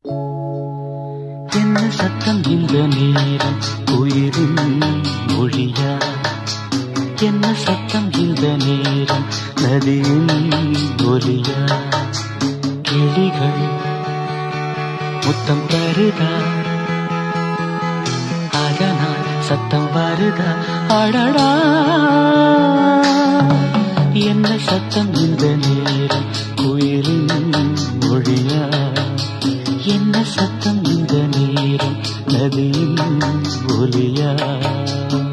என்ன சத்தம் இந்த நேரம் உயிரின் மொழியா என்ன சத்தம் இந்த நேரம் நதியின் ஒலியா கிளிகள் முத்தம் தருதா அதனால் சத்தம் வருதா அடடா என்ன சத்தம் இந்த நேரம் குயிலின் மொழியா என்ன சத்தம் இந்த நேரம் நதியின் ஒலியா